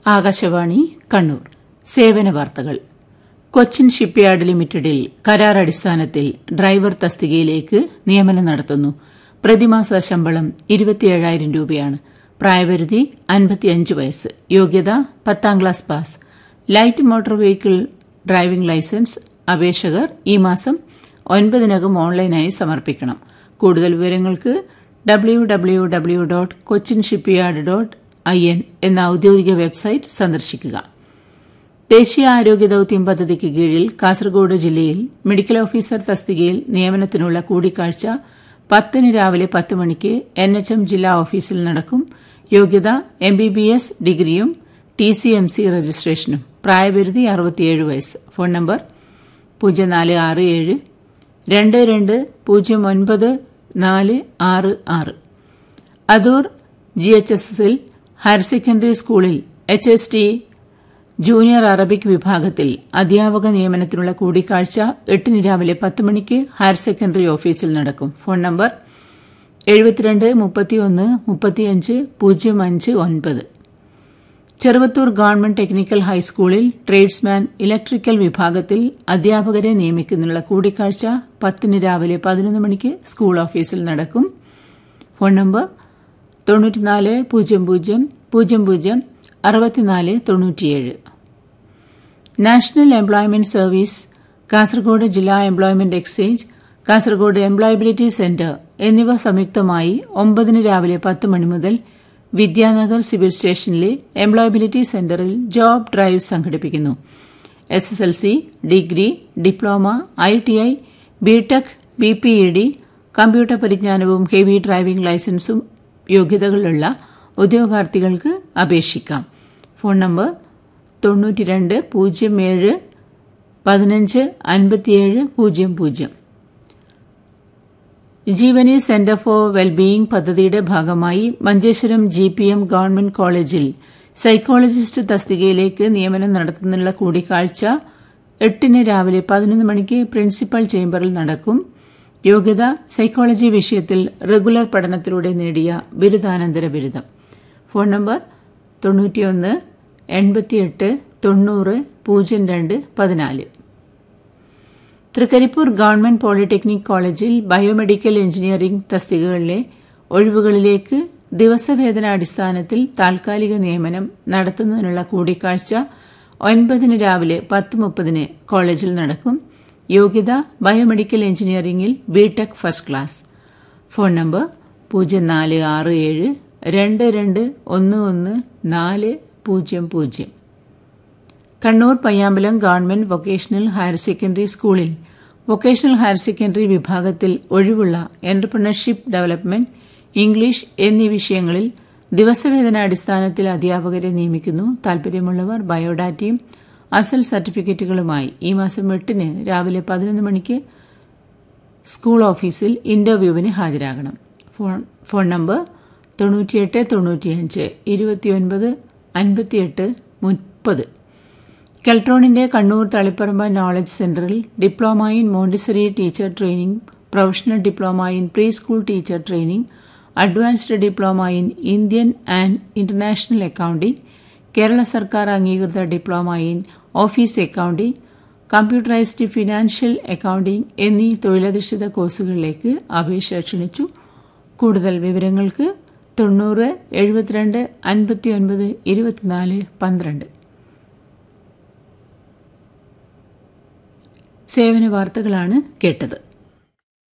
ആകാശവാണി കണ്ണൂർ സേവന വാർത്തകൾ കൊച്ചിൻ ഷിപ്പ്യാർഡ് ലിമിറ്റഡിൽ കരാർ അടിസ്ഥാനത്തിൽ ഡ്രൈവർ തസ്തികയിലേക്ക് നിയമനം നടത്തുന്നു പ്രതിമാസ ശമ്പളം ഇരുപത്തിയേഴായിരം രൂപയാണ് പ്രായപരിധി അൻപത്തിയഞ്ച് വയസ്സ് യോഗ്യത പത്താം class pass light motor vehicle driving licence അപേക്ഷകർ ഈ മാസം ഒൻപതിനകം ഓൺലൈനായി സമർപ്പിക്കണം കൂടുതൽ വിവരങ്ങൾക്ക് W W W dot Cochin shipyard dot I N എന്ന ഔദ്യോഗിക വെബ്സൈറ്റ് സന്ദർശിക്കുക ദേശീയ ആരോഗ്യ ദൌത്യം പദ്ധതിക്ക് കീഴിൽ കാസർഗോഡ് ജില്ലയിൽ മെഡിക്കൽ ഓഫീസർ തസ്തികയിൽ നിയമനത്തിനുള്ള കൂടിക്കാഴ്ച പത്തിന് രാവിലെ പത്ത് മണിക്ക് എൻ എച്ച് എം ജില്ലാ ഓഫീസിൽ നടക്കും യോഗ്യത എം ബി ബി എസ് ഡിഗ്രിയും ടി സി എം സി രജിസ്ട്രേഷനും പ്രായപരിധി അറുപത്തിയേഴ് വയസ്സ് ഫോൺ നമ്പർ പൂജ്യം നാല് ആറ് ഏഴ് രണ്ട് രണ്ട് പൂജ്യം ഒൻപത് നാല് ആറ് ആറ് അദൂർ ജി എച്ച് എസ് എസിൽ ഹയർ സെക്കൻഡറി സ്കൂളിൽ H S T junior Arabic വിഭാഗത്തിൽ അധ്യാപക നിയമനത്തിനുള്ള കൂടിക്കാഴ്ച എട്ടിന് രാവിലെ പത്ത് മണിക്ക് ഹയർ സെക്കൻഡറി ഓഫീസിൽ നടക്കും ഫോൺ നമ്പർ എഴുപത്തിരണ്ട് മുപ്പത്തിയൊന്ന് മുപ്പത്തിയഞ്ച് പൂജ്യം അഞ്ച് ഒൻപത് ചെറുവത്തൂർ ഗവൺമെന്റ് ടെക്നിക്കൽ ഹൈസ്കൂളിൽ ട്രേഡ്സ്മാൻ ഇലക്ട്രിക്കൽ വിഭാഗത്തിൽ അധ്യാപകരെ നിയമിക്കുന്നുള്ള കൂടിക്കാഴ്ച പത്തിന് രാവിലെ പതിനൊന്ന് മണിക്ക് സ്കൂൾ ഓഫീസിൽ നടക്കും ഫോൺ നമ്പർ തൊണ്ണൂറ്റിനാല് പൂജ്യം പൂജ്യം പൂജ്യം പൂജ്യം അറുപത്തിനാല് തൊണ്ണൂറ്റിയേഴ് നാഷണൽ എംപ്ലോയ്മെന്റ് സർവീസ് കാസർഗോഡ് ജില്ലാ employment exchange Kasaragod employability centre എന്നിവ സംയുക്തമായി ഒമ്പതിന് രാവിലെ പത്ത് മണി മുതൽ വിദ്യാനഗർ സിവിൽ സ്റ്റേഷനിലെ എംപ്ലോയബിലിറ്റി സെന്ററിൽ ജോബ് ഡ്രൈവ് സംഘടിപ്പിക്കുന്നു S S L C degree diploma I T I B Tech B P E D computer പരിജ്ഞാനവും ഹെവി ഡ്രൈവിംഗ് ലൈസൻസും യോഗ്യതകളുള്ള ഉദ്യോഗാർത്ഥികൾക്ക് അപേക്ഷിക്കാം ഫോൺ നമ്പർ തൊണ്ണൂറ്റി രണ്ട് പൂജ്യം ഏഴ് പതിനഞ്ച് അൻപത്തിയേഴ് പൂജ്യം പൂജ്യം ജീവനി സെന്റർ ഫോർ വെൽബീയിംഗ് പദ്ധതിയുടെ ഭാഗമായി Manjeshwaram G P M government കോളേജിൽ സൈക്കോളജിസ്റ്റ് തസ്തികയിലേക്ക് നിയമനം നടത്തുന്നതിനുള്ള കൂടിക്കാഴ്ച എട്ടിന് രാവിലെ പതിനൊന്ന് മണിക്ക് പ്രിൻസിപ്പൽ ചേംബറിൽ നടക്കും യോഗ്യത സൈക്കോളജി വിഷയത്തിൽ റെഗുലർ പഠനത്തിലൂടെ നേടിയ ബിരുദാനന്തര ബിരുദം ഫോൺ നമ്പർ തൊണ്ണൂറ്റിയൊന്ന് എൺപത്തിയെട്ട് തൊണ്ണൂറ് പൂജ്യം രണ്ട് പതിനാല് തൃക്കരിപ്പൂർ ഗവൺമെന്റ് പോളിടെക്നിക് കോളേജിൽ ബയോമെഡിക്കൽ എഞ്ചിനീയറിംഗ് തസ്തികകളിലെ ഒഴിവുകളിലേക്ക് ദിവസവേതന അടിസ്ഥാനത്തിൽ താൽക്കാലിക നിയമനം നടത്തുന്നതിനുള്ള കൂടിക്കാഴ്ച ഒൻപതിന് രാവിലെ പത്ത് മുപ്പതിന് കോളേജിൽ നടക്കും യോഗ്യത ബയോമെഡിക്കൽ എഞ്ചിനീയറിംഗിൽ B Tech first class phone number പൂജ്യം നാല് ആറ് ഏഴ് രണ്ട് രണ്ട് ഒന്ന് ഒന്ന് നാല് പൂജ്യം പൂജ്യം Kannur Payyambalam government vocational higher secondary സ്കൂളിൽ വൊക്കേഷണൽ ഹയർ സെക്കൻഡറി വിഭാഗത്തിൽ ഒഴിവുള്ള എന്റർപ്രണർഷിപ്പ് ഡെവലപ്മെന്റ് ഇംഗ്ലീഷ് എന്നീ വിഷയങ്ങളിൽ ദിവസവേതന അടിസ്ഥാനത്തിൽ അധ്യാപകരെ നിയമിക്കുന്നു താൽപര്യമുള്ളവർ ബയോഡാറ്റയും അസൽ സർട്ടിഫിക്കറ്റുകളുമായി ഈ മാസം എട്ടിന് രാവിലെ പതിനൊന്ന് മണിക്ക് സ്കൂൾ ഓഫീസിൽ ഇന്റർവ്യൂവിന് ഹാജരാകണം ഫോൺ ഫോൺ നമ്പർ തൊണ്ണൂറ്റിയെട്ട് തൊണ്ണൂറ്റിയഞ്ച് ഇരുപത്തിയൊൻപത് അൻപത്തിയെട്ട് മുപ്പത് കെൽട്രോണിന്റെ കണ്ണൂർ തളിപ്പറമ്പ നോളജ് സെന്ററിൽ diploma in Montessori teacher training professional diploma in pre school teacher training advanced diploma in Indian and international accounting Kerala സർക്കാർ അംഗീകൃത diploma in office accounting computerised financial accounting എന്നീ തൊഴിലധിഷ്ഠിത കോഴ്സുകളിലേക്ക് അപേക്ഷ ക്ഷണിച്ചു കൂടുതൽ വിവരങ്ങൾക്ക് തൊണ്ണൂറ് എഴുപത്തിരണ്ട് അൻപത്തിയൊൻപത് ഇരുപത്തിനാല് പന്ത്രണ്ട് സേവന വാർത്തകളാണ് കേട്ടത്